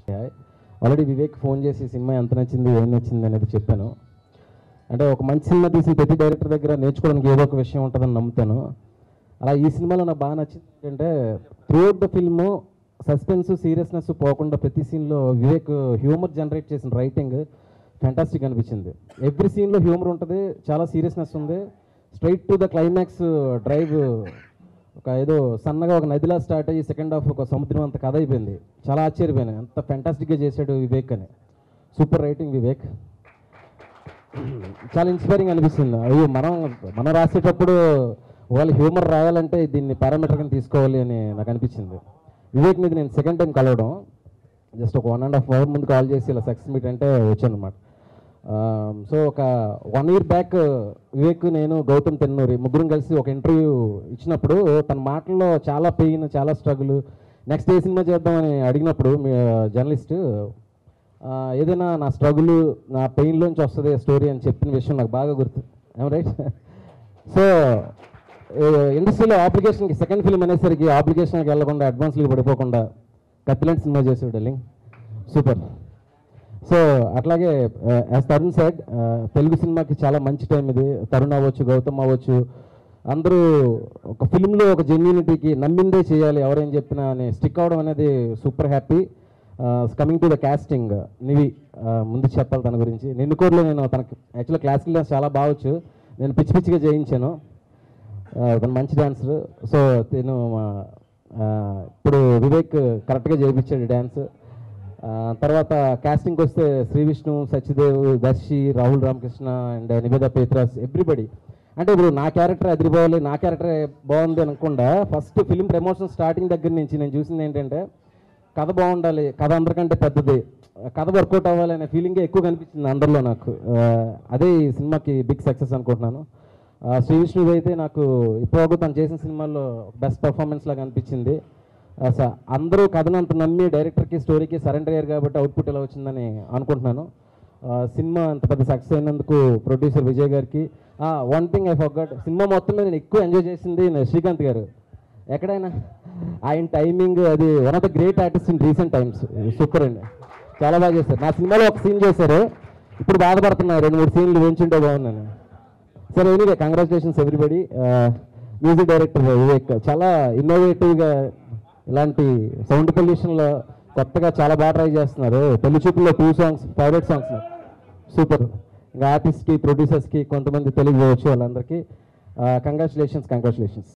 already Vivek phone చేసి cinema ఎంత నచ్చింది ఏం నచ్చింది అనేది చెప్పాను అంటే ఒక మంచి సినిమా తీసిన ప్రతి డైరెక్టర్ దగ్గర నేర్చుకోవడానికి ఏదో ఒక విషయం ఉంటుందని నమ్ముతాను అలా ఈ సినిమాలో నాకు బాగా నచ్చింది ఏంటంటే throughout the film suspense seriousness పోకుండా ప్రతి సీన్లో వివేక్ హ్యూమర్ జనరేట్ చేసిన రైటింగ్ ఫ్యాంటాస్టిక్ అనిపించింది ఎవ్రీ సీన్లో హ్యూమర్ ఉంటుంది చాలా సీరియస్నెస్ ఉంది straight to the climax drive ఒక ఏదో సన్నగా ఒక నదిలా స్టార్ట్ అయ్యి సెకండ్ హాఫ్ ఒక సముద్రం అంత కథ అయిపోయింది చాలా ఆశ్చర్యపోయాను అంత ఫ్యాంటాస్టిక్గా చేశాడు వివేక్ అని సూపర్ రైటింగ్ వివేక్ చాలా ఇన్స్పైరింగ్ అనిపిస్తుంది అయ్యో మనం మనం రాసేటప్పుడు వాళ్ళు హ్యూమర్ రాయాలంటే దీన్ని పారామీటర్ కింద తీసుకోవాలి అని నాకు అనిపించింది వివేక్ మీద నేను సెకండ్ టైం కలవడం జస్ట్ ఒక వన్ అండ్ హాఫ్ అవర్ ముందు కాల్ చేసి ఇలా సక్సెస్ మీట్ అంటే వచ్చాను అనమాట సో ఒక వన్ ఇయర్ బ్యాక్ వివేక్ నేను గౌతమ్ తెన్నూరి ముగ్గురం కలిసి ఒక ఇంటర్వ్యూ ఇచ్చినప్పుడు తన మాటల్లో చాలా పెయిన్ చాలా స్ట్రగుల్ నెక్స్ట్ ఏ సినిమా చేద్దామని అడిగినప్పుడు మీ జర్నలిస్ట్ ఏదైనా నా స్ట్రగుల్ నా పెయిన్లోంచి వస్తుంది స్టోరీ అని చెప్పిన విషయం నాకు బాగా గుర్తు ఏం రైట్ సో ఇండస్ట్రీలో ఆప్లికేషన్కి సెకండ్ ఫిల్మ్ అనేసరికి ఆప్లికేషన్కి వెళ్ళకుండా అడ్వాన్స్లకి పడిపోకుండా కత్తిలాంటి సినిమా చేసాడు డార్లింగ్ సూపర్ సో అట్లాగే యాజ్ తరుణ్ సైడ్ తెలుగు సినిమాకి చాలా మంచి టైం ఇది తరుణ్ అవ్వచ్చు గౌతమ్ అవ్వచ్చు అందరూ ఒక ఫిల్మ్లో ఒక జెన్యూనిటీకి నమ్మిందే చేయాలి ఎవరేం చెప్పినా అని స్టిక్ అవడం అనేది super happy coming to the casting నివి uh, ముందు చెప్పాలి తన గురించి నిన్నుకోరులో నేను తనకి యాక్చువల్గా క్లాసికల్ డాన్స్ చాలా బాగొచ్చు నేను పిచ్చి పిచ్చిగా చేయించాను ఆ, తను మంచి డాన్సర్ సో నేను ఆ, ఇప్పుడు వివేక్ కరెక్ట్గా చేయించాడు డ్యాన్స్ తర్వాత కాస్టింగ్కి వస్తే శ్రీ విష్ణు సత్యదేవ్ దర్శి రాహుల్ రామకృష్ణ అండ్ నివేద పేత్రాస్ ఎవ్రీబడి అంటే ఇప్పుడు నా క్యారెక్టర్ అదిరిపోవాలి నా క్యారెక్టర్ బాగుంది అనకుండా ఫస్ట్ ఫిల్మ్ ప్రమోషన్ స్టార్టింగ్ దగ్గర నుంచి నేను చూసింది ఏంటంటే కథ బాగుండాలి కథ అందరికంటే పెద్దది కథ వర్కౌట్ అవ్వాలి అనే ఫీలింగే ఎక్కువ కనిపించింది అందరిలో నాకు ఆ, అదే ఈ సినిమాకి బిగ్ సక్సెస్ అనుకుంటున్నాను ఆ, శ్రీ విష్ణుది అయితే నాకు ఇప్పటివరకు తను చేసిన సినిమాల్లో బెస్ట్ పర్ఫార్మెన్స్ లాగా అనిపించింది ఆ, స- అందరూ కథను అంత నమ్మి డైరెక్టర్కి స్టోరీకి సరెండర్ అయ్యారు కాబట్టి అవుట్పుట్ ఎలా వచ్చిందని అనుకుంటున్నాను ఆ, సినిమా అంత పెద్ద సక్సెస్ అయినందుకు ప్రొడ్యూసర్ విజయ్ గారికి one thing I forgot cinema మొత్తం మీద నేను ఎక్కువ ఎంజాయ్ చేసింది నా శ్రీకాంత్ గారు ఎక్కడైనా ఆయన టైమింగ్ అది one of the great artist in recent times super అండి చాలా బాగా చేశారు నా సినిమాలో ఒక సీన్ చేశారు ఇప్పుడు బాధపడుతున్నారు రెండు మూడు సీన్లు వేయించుంటే బాగున్నాను సరే anyway congratulations everybody music director Vivek చాలా ఇన్నోవేటివ్గా ఇలాంటి సౌండ్ పొల్యూషన్లో కొత్తగా చాలా బాగా ట్రై చేస్తున్నారు పెళ్లి చూపుల్లో two songs favourite songs super ఇంకా ఆర్టిస్ట్కి ప్రొడ్యూసర్స్కి కొంతమంది తెలుగు వచ్చు వాళ్ళందరికీ కంగ్రాచులేషన్స్ కంగ్రాచులేషన్స్